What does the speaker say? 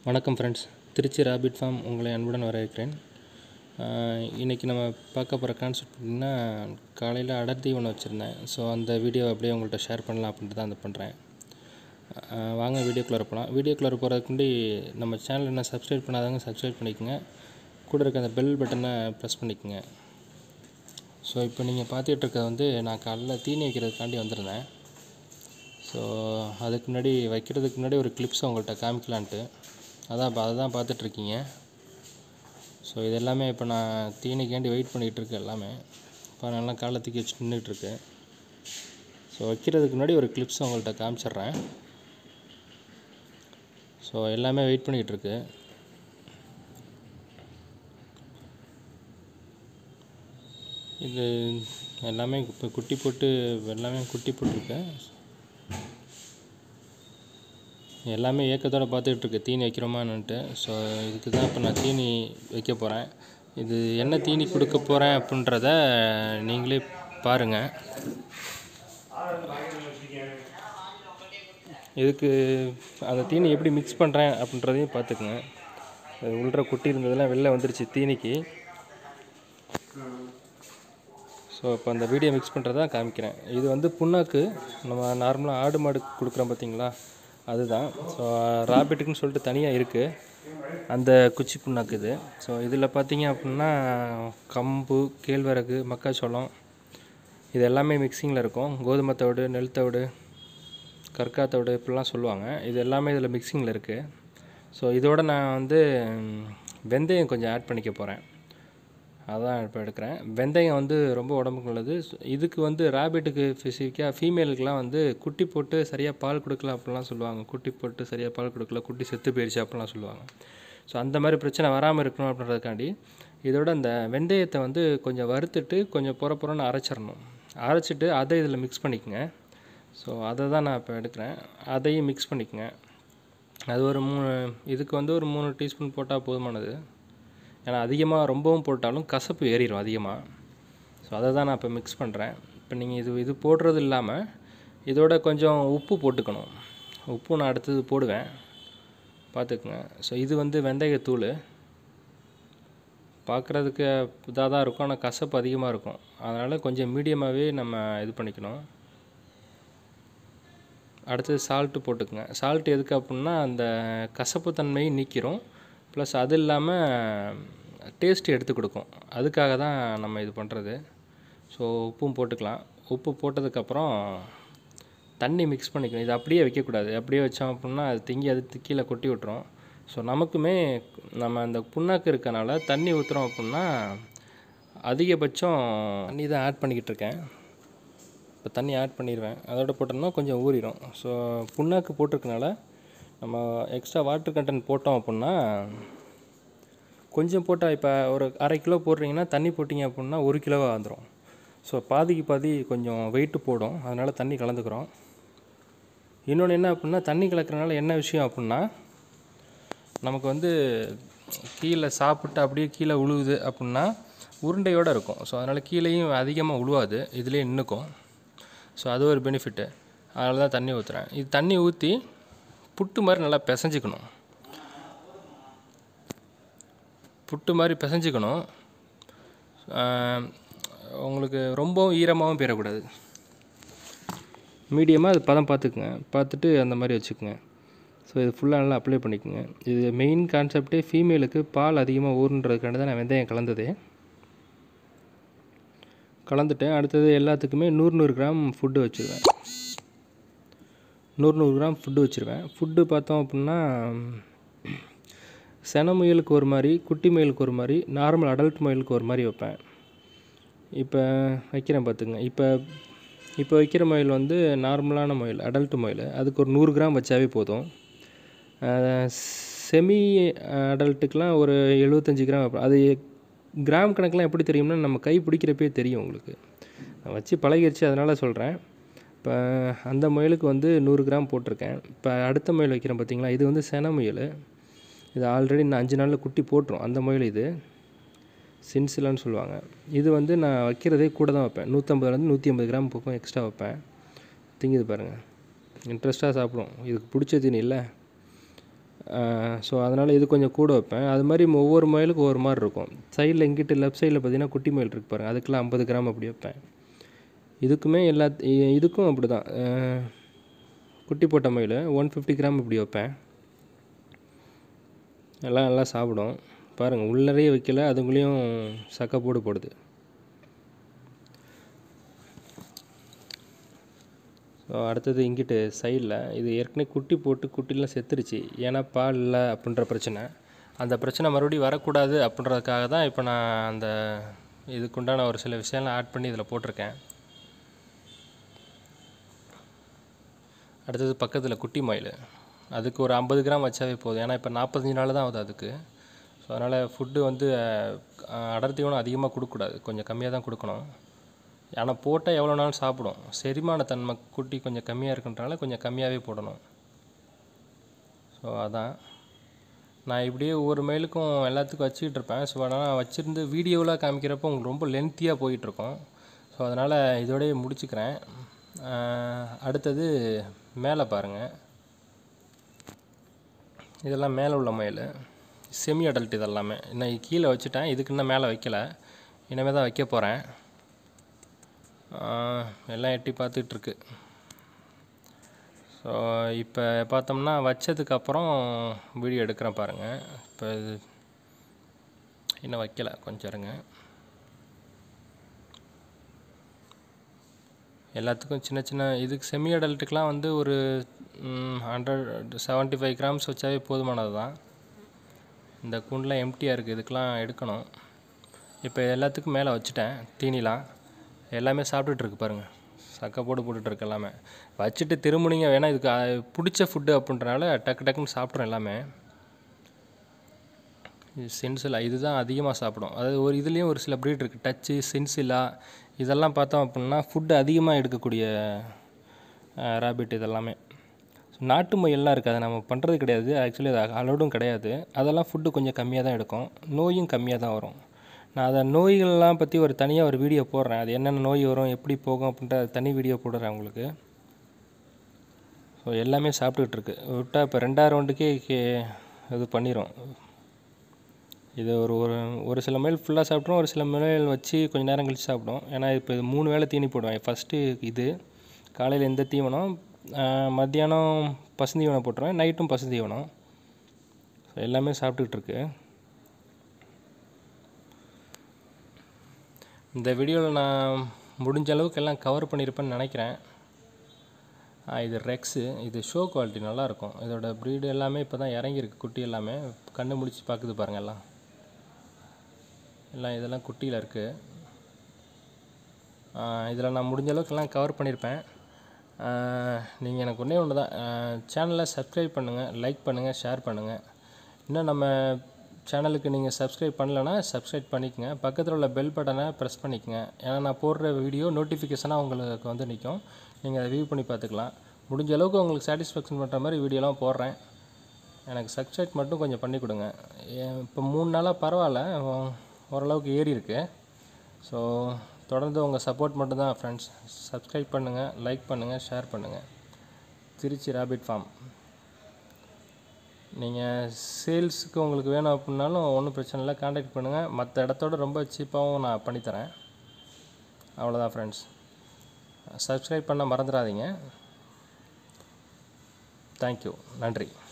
வணக்கம் friends Trichy rapid form உங்களை அன்புடன் வரவேற்கிறேன் இன்றைக்கி நம்ம பார்க்க போகிற கான்செப்ட் பார்த்திங்கன்னா காலையில் அடர் தீவனம் வச்சுருந்தேன் ஸோ அந்த வீடியோ அப்படியே உங்கள்கிட்ட ஷேர் பண்ணலாம் அப்படின்ட்டு தான் அதை பண்ணுறேன் வாங்க வீடியோக்குள்ளே போகலாம் வீடியோக்குள்ளே போகிறதுக்கு முன்னாடி நம்ம சேனல் என்ன சப்ஸ்கிரைப் பண்ணாதவங்க சப்ஸ்கிரைப் பண்ணிக்கோங்க கூட இருக்க அந்த பெல் பட்டனை ப்ரெஸ் பண்ணிக்கோங்க ஸோ இப்போ நீங்கள் பார்த்துட்டு இருக்கிறது வந்து நான் காலைல தீனி வைக்கிறதுக்காண்டி வந்திருந்தேன் ஸோ அதுக்கு முன்னாடி வைக்கிறதுக்கு முன்னாடி ஒரு கிளிப்ஸ் உங்கள்கிட்ட காமிக்கலான்ட்டு அதான் இப்போ அதை தான் பார்த்துட்ருக்கீங்க ஸோ இது எல்லாமே இப்போ நான் தீனிக்காண்டி வெயிட் பண்ணிகிட்டு இருக்கேன் எல்லாமே இப்போ நல்லா காலை தூக்கி வச்சு நின்றுட்டுருக்கு ஸோ வைக்கிறதுக்கு முன்னாடி ஒரு கிளிப்ஸ் உங்கள்கிட்ட காமிச்சிட்றேன் ஸோ எல்லாமே வெயிட் பண்ணிகிட்டு இருக்கு இது எல்லாமே இப்போ குட்டி போட்டு எல்லாமே குட்டி போட்டிருக்கு எல்லாமே ஏக்கத்தோடு பார்த்துக்கிட்டு இருக்கு தீனி வைக்கிறோமான்னுட்டு ஸோ இதுக்கு தான் இப்போ நான் தீனி வைக்க போகிறேன் இது என்ன தீனி கொடுக்க போகிறேன் அப்படின்றத நீங்களே பாருங்கள் இதுக்கு அந்த தீனி எப்படி மிக்ஸ் பண்ணுறேன் அப்படின்றதையும் பார்த்துக்குங்க அது உள்ள குட்டி இருந்ததெல்லாம் வெளில வந்துருச்சு தீனிக்கு ஸோ இப்போ அந்த வீடியோ மிக்ஸ் பண்ணுறதா காமிக்கிறேன் இது வந்து புண்ணாக்கு நம்ம நார்மலாக ஆடு மாடு கொடுக்குறோம் பார்த்தீங்களா அதுதான் ஸோ ராபிட்டுக்குன்னு சொல்லிட்டு தனியாக இருக்குது அந்த குச்சி புண்ணாக்கு இது ஸோ இதில் பார்த்தீங்க அப்படின்னா கம்பு கேழ்வரகு மக்காச்சோளம் இது எல்லாமே மிக்சிங்கில் இருக்கும் கோதுமை தவிடு நெல் தவிடு கற்கா தவிடு இப்படிலாம் சொல்லுவாங்க இது எல்லாமே இதில் மிக்சிங்கில் இருக்குது ஸோ இதோட நான் வந்து வெந்தயம் கொஞ்சம் ஆட் பண்ணிக்க போகிறேன் அதான் இப்போ எடுக்கிறேன் வெந்தயம் வந்து ரொம்ப உடம்புக்கு நல்லது இதுக்கு வந்து ரேபிட்டுக்கு ஸ்பெசிஃபிக்காக ஃபீமேலுக்கெலாம் வந்து குட்டி போட்டு சரியாக பால் கொடுக்கல அப்படிலாம் சொல்லுவாங்க குட்டி போட்டு சரியாக பால் கொடுக்கல குட்டி செத்து போயிடுச்சு அப்படிலாம் சொல்லுவாங்க ஸோ அந்த மாதிரி பிரச்சனை வராமல் இருக்கணும் அப்படின்றதுக்காண்டி இதோட அந்த வெந்தயத்தை வந்து கொஞ்சம் வறுத்துட்டு கொஞ்சம் புற புறன்னு அரைச்சிடணும் அரைச்சிட்டு அதை இதில் மிக்ஸ் பண்ணிக்கோங்க ஸோ அதை தான் நான் இப்போ எடுக்கிறேன் அதையும் மிக்ஸ் பண்ணிக்கோங்க அது ஒரு மூணு இதுக்கு வந்து ஒரு மூணு டீஸ்பூன் போட்டால் போதுமானது ஏன்னா அதிகமாக ரொம்பவும் போட்டாலும் கசப்பு ஏறிடும் அதிகமாக ஸோ அதை தான் நான் இப்போ மிக்ஸ் பண்ணுறேன் இப்போ நீங்கள் இது இது போடுறது இல்லாமல் இதோட கொஞ்சம் உப்பு போட்டுக்கணும் உப்பு நான் அடுத்தது போடுவேன் பார்த்துக்குங்க ஸோ இது வந்து வெந்தயத்தூள் பார்க்குறதுக்கு இதாக தான் இருக்கும் ஆனால் கசப்பு அதிகமாக இருக்கும் அதனால் கொஞ்சம் மீடியமாகவே நம்ம இது பண்ணிக்கணும் அடுத்தது சால்ட்டு போட்டுக்குங்க சால்ட் எதுக்கு அப்படின்னா அந்த கசப்பு தன்மையை நீக்கிரும் ப்ளஸ் அது இல்லாமல் டேஸ்ட் எடுத்து கொடுக்கும் அதுக்காக தான் நம்ம இது பண்ணுறது ஸோ உப்பும் போட்டுக்கலாம் உப்பு போட்டதுக்கப்புறம் தண்ணி மிக்ஸ் பண்ணிக்கணும் இது அப்படியே வைக்கக்கூடாது அப்படியே வச்சோம் அப்படின்னா அது திங்கி அது கீழே கொட்டி விட்டுரும் ஸோ நமக்குமே நம்ம அந்த புண்ணாக்கு இருக்கனால தண்ணி ஊற்றுறோம் அப்படின்னா அதிகபட்சம் தண்ணி தான் ஆட் பண்ணிக்கிட்டு இருக்கேன் இப்போ தண்ணி ஆட் பண்ணிடுவேன் அதோட போட்டோம்னா கொஞ்சம் ஊறிடும் ஸோ புண்ணாக்கு போட்டிருக்கனால நம்ம எக்ஸ்ட்ரா வாட்டர் கண்டென்ட் போட்டோம் அப்படின்னா கொஞ்சம் போட்டால் இப்போ ஒரு அரை கிலோ போடுறீங்கன்னா தண்ணி போட்டிங்க அப்படின்னா ஒரு கிலோவாக வந்துடும் ஸோ பாதிக்கு பாதி கொஞ்சம் வெயிட்டு போடும் அதனால் தண்ணி கலந்துக்கிறோம் இன்னொன்று என்ன அப்படின்னா தண்ணி கலக்கிறனால என்ன விஷயம் அப்படின்னா நமக்கு வந்து கீழே சாப்பிட்டு அப்படியே கீழே உழுவுது அப்படின்னா உருண்டையோடு இருக்கும் ஸோ அதனால் கீழேயும் அதிகமாக உழுவாது இதுலேயே நின்றுக்கும் ஸோ அது ஒரு பெனிஃபிட்டு அதனால தான் தண்ணி ஊற்றுறேன் இது தண்ணி ஊற்றி புட்டு மாதிரி நல்லா பிசைஞ்சிக்கணும் புட்டு மாதிரி பிசைஞ்சிக்கணும் உங்களுக்கு ரொம்பவும் ஈரமாகவும் போயிடக்கூடாது மீடியமாக அது பதம் பார்த்துக்குங்க பார்த்துட்டு அந்த மாதிரி வச்சுக்கோங்க ஸோ இது ஃபுல்லாக நல்லா அப்ளை பண்ணிக்கோங்க இது மெயின் கான்செப்டே ஃபீமேலுக்கு பால் அதிகமாக ஊறுன்றதுக்காண்டி தான் நான் வெந்தயம் கலந்ததே கலந்துட்டேன் அடுத்தது எல்லாத்துக்குமே நூறு நூறு கிராம் ஃபுட்டு வச்சுருவேன் நூறு நூறு கிராம் ஃபுட்டு வச்சுருவேன் ஃபுட்டு பார்த்தோம் அப்படின்னா சென முயலுக்கு ஒரு மாதிரி குட்டி முயலுக்கு ஒரு மாதிரி நார்மல் அடல்ட் முயலுக்கு ஒரு மாதிரி வைப்பேன் இப்போ வைக்கிறேன் பார்த்துங்க இப்போ இப்போ வைக்கிற முயல் வந்து நார்மலான முயல் அடல்ட் முயல் அதுக்கு ஒரு நூறு கிராம் வச்சாவே போதும் செமி அடல்ட்டுக்கெலாம் ஒரு எழுபத்தஞ்சி கிராம் வைப்பேன் அது கிராம் கணக்கெலாம் எப்படி தெரியும்னா நம்ம கை பிடிக்கிறப்பே தெரியும் உங்களுக்கு வச்சு பழகிடுச்சு அதனால் சொல்கிறேன் இப்போ அந்த முயலுக்கு வந்து நூறு கிராம் போட்டிருக்கேன் இப்போ அடுத்த முயல் வைக்கிறேன் பார்த்தீங்களா இது வந்து சென முயல் இது ஆல்ரெடி நான் அஞ்சு நாளில் குட்டி போட்டுரும் அந்த முயல் இது சின்சிலான்னு சொல்லுவாங்க இது வந்து நான் வைக்கிறதே கூட தான் வைப்பேன் நூற்றம்பதுலேருந்து நூற்றி ஐம்பது கிராம் பக்கம் எக்ஸ்ட்ரா வைப்பேன் திங்குது பாருங்கள் இன்ட்ரெஸ்ட்டாக சாப்பிடும் இதுக்கு பிடிச்ச தீனி இல்லை ஸோ அதனால் இது கொஞ்சம் கூட வைப்பேன் அது மாதிரி ஒவ்வொரு முயலுக்கும் ஒவ்வொரு மாதிரி இருக்கும் சைடில் இங்கிட்டு லெஃப்ட் சைடில் பார்த்தீங்கன்னா குட்டி முயல் இருக்கு பாருங்கள் அதுக்கெல்லாம் ஐம்பது கிராம் அப்படி வைப்பேன் இதுக்குமே எல்லா இ- இதுக்கும் அப்படி தான் குட்டி போட்ட முயல் ஒன் ஃபிஃப்டி கிராம் இப்படி வைப்பேன் எல்லாம் நல்லா சாப்பிடும் பாருங்கள் உள்ளறையே வைக்கல அதுங்களையும் சக்கப்போடு போடுது ஸோ அடுத்தது இங்கிட்டு சைடில் இது ஏற்கனவே குட்டி போட்டு குட்டிலாம் செத்துருச்சு ஏன்னா பால் இல்லை அப்படின்ற பிரச்சனை அந்த பிரச்சனை மறுபடியும் வரக்கூடாது அப்படின்றதுக்காக தான் இப்போ நான் அந்த இதுக்குண்டான ஒரு சில விஷயம்லாம் ஆட் பண்ணி இதில் போட்டிருக்கேன் அடுத்தது பக்கத்தில் குட்டி மயில் அதுக்கு ஒரு ஐம்பது கிராம் வச்சாவே போதும் ஏன்னா இப்போ நாற்பத்தஞ்சு நாள் தான் ஆகுது அதுக்கு ஸோ அதனால் ஃபுட்டு வந்து அஹ், அடர் தீவனம் அதிகமாக கொடுக்கக்கூடாது கொஞ்சம் கம்மியாக தான் கொடுக்கணும் ஆனால் போட்டால் எவ்வளோ நாள் சாப்பிடும் செரிமான தன்மை குட்டி கொஞ்சம் கம்மியாக இருக்குன்றனால கொஞ்சம் கம்மியாகவே போடணும் ஸோ அதான் நான் இப்படியே ஒவ்வொரு மெயிலுக்கும் எல்லாத்துக்கும் வச்சுக்கிட்டு இருப்பேன் ஸோ ஆனால் வச்சுருந்து வீடியோவில் காமிக்கிறப்போ உங்களுக்கு ரொம்ப லென்த்தியாக போயிட்டுருக்கோம் ஸோ அதனால் இதோடய முடிச்சுக்கிறேன் ஆஹ் அடுத்தது மேலே பாருங்கள் இதெல்லாம் மேலே உள்ள மயில் செமி அடல்ட் இதெல்லாமே இன்னும் கீழே வச்சுட்டேன் இதுக்கு இன்னும் மேலே வைக்கல இனிமேல் தான் வைக்க போகிறேன் எல்லாம் எட்டி பார்த்துட்ருக்கு ஸோ இப்போ பார்த்தோம்னா வச்சதுக்கப்புறம் வீடியோ எடுக்கிறேன் பாருங்கள் இப்போ இது இன்னும் வைக்கல கொஞ்சம் இருங்க எல்லாத்துக்கும் சின்ன சின்ன இதுக்கு செமி அடல்ட்டுக்கெலாம் வந்து ஒரு ஹண்ட்ரட் செவன்ட்டி ஃபைவ் கிராம்ஸ் வச்சாவே போதுமானது தான் இந்த கூண்டெலாம் எம்டியாக இருக்குது இதுக்கெலாம் எடுக்கணும் இப்போ எல்லாத்துக்கும் மேலே வச்சுட்டேன் தீனிலாம் எல்லாமே சாப்பிட்டுட்டு இருக்கு பாருங்கள் சக்கை போட்டு போட்டுட்ருக்கு எல்லாமே வச்சுட்டு திரும்புனீங்க வேணால் இதுக்கு அஹ், பிடிச்ச ஃபுட்டு அப்படின்றனால டக்கு டக்குன்னு சாப்பிட்றோம் எல்லாமே இது சென்சிலா இதுதான் அதிகமாக சாப்பிடும் அதாவது ஒரு இதுலேயும் ஒரு சில ப்ரீட் இருக்குது டச்சு சென்சிலா இதெல்லாம் பார்த்தோம் அப்படின்னா ஃபுட்டு அதிகமாக எடுக்கக்கூடிய ரேபிட் இதெல்லாமே ஸோ நாட்டு முயல்லாம் இருக்குது அதை நம்ம பண்ணுறது கிடையாது ஆக்சுவலி அது அலோடும் கிடையாது அதெல்லாம் ஃபுட்டு கொஞ்சம் கம்மியாக தான் எடுக்கும் நோயும் கம்மியாக தான் வரும் நான் அதை நோய்கள்லாம் பற்றி ஒரு தனியாக ஒரு வீடியோ போடுறேன் அது என்னென்ன நோய் வரும் எப்படி போகும் அப்படின்ற தனி வீடியோ போடுறேன் உங்களுக்கு ஸோ எல்லாமே சாப்பிட்டுக்கிட்டு இருக்கு விட்டால் இப்போ ரெண்டாயிரம் ரவுண்டுக்கே கே- இது பண்ணிடும் இது ஒரு ஒரு ஒரு சில மைல் ஃபுல்லாக சாப்பிட்ரும் ஒரு சில மைல் வச்சு கொஞ்சம் நேரம் கழிச்சு சாப்பிடும் ஏன்னா இப்போ இது மூணு வேளை தீனி போடுவேன் ஃபஸ்ட்டு இது காலையில் எந்த தீவனம் ஆஹ் மத்தியானம் பசுந்தீவனம் போட்டுருவேன் நைட்டும் பசுந்தீவனம் ஸோ எல்லாமே சாப்பிட்டுக்கிட்டு இருக்கு இந்த வீடியோவில் நான் முடிஞ்ச அளவுக்கு எல்லாம் கவர் பண்ணியிருப்பேன்னு நினைக்கிறேன் ஆ, இது ரெக்ஸு இது ஷோ குவாலிட்டி நல்லாயிருக்கும் இதோட ப்ரீடு எல்லாமே இப்போ தான் இறங்கியிருக்கு குட்டி எல்லாமே கண்ணு முடிச்சு பார்க்குது பாருங்கள் எல்லாம் எல்லாம் இதெல்லாம் குட்டியில் இருக்குது இதில் நான் முடிஞ்ச அளவுக்கு எல்லாம் கவர் பண்ணியிருப்பேன் நீங்கள் எனக்கு ஒன்றே ஒன்று தான் சேனலை சப்ஸ்கிரைப் பண்ணுங்கள் லைக் பண்ணுங்கள் ஷேர் பண்ணுங்கள் இன்னும் நம்ம சேனலுக்கு நீங்கள் சப்ஸ்கிரைப் பண்ணலைன்னா சப்ஸ்கிரைப் பண்ணிக்கங்க பக்கத்தில் உள்ள பெல் பட்டனை ப்ரெஸ் பண்ணிக்கங்க ஏன்னா நான் போடுற வீடியோ நோட்டிஃபிகேஷனாக உங்களுக்கு வந்து நிற்கும் நீங்கள் அதை வியூ பண்ணி பார்த்துக்கலாம் முடிஞ்ச அளவுக்கு உங்களுக்கு சாட்டிஸ்ஃபேக்ஷன் பண்ணுற மாதிரி வீடியோலாம் போடுறேன் எனக்கு சப்ஸ்கிரைப் மட்டும் கொஞ்சம் பண்ணி கொடுங்க ஏன் இப்போ மூணு நாளாக பரவாயில்ல ஓ- ஓரளவுக்கு ஏறி இருக்கு ஸோ தொடர்ந்து உங்கள் சப்போர்ட் மட்டும் தான் ஃப்ரெண்ட்ஸ் சப்ஸ்கிரைப் பண்ணுங்கள் லைக் பண்ணுங்கள் ஷேர் பண்ணுங்கள் திருச்சி ராபிட் ஃபார்ம் நீங்கள் சேல்ஸுக்கு உங்களுக்கு வேணும் அப்படின்னாலும் ஒன்றும் பிரச்சனை இல்லை காண்டாக்ட் பண்ணுங்கள் மற்ற இடத்தோட ரொம்ப சீப்பாகவும் நான் பண்ணித்தரேன் அவ்வளோதான் ஃப்ரெண்ட்ஸ் சப்ஸ்கிரைப் பண்ண மறந்துடாதீங்க தேங்க்யூ நன்றி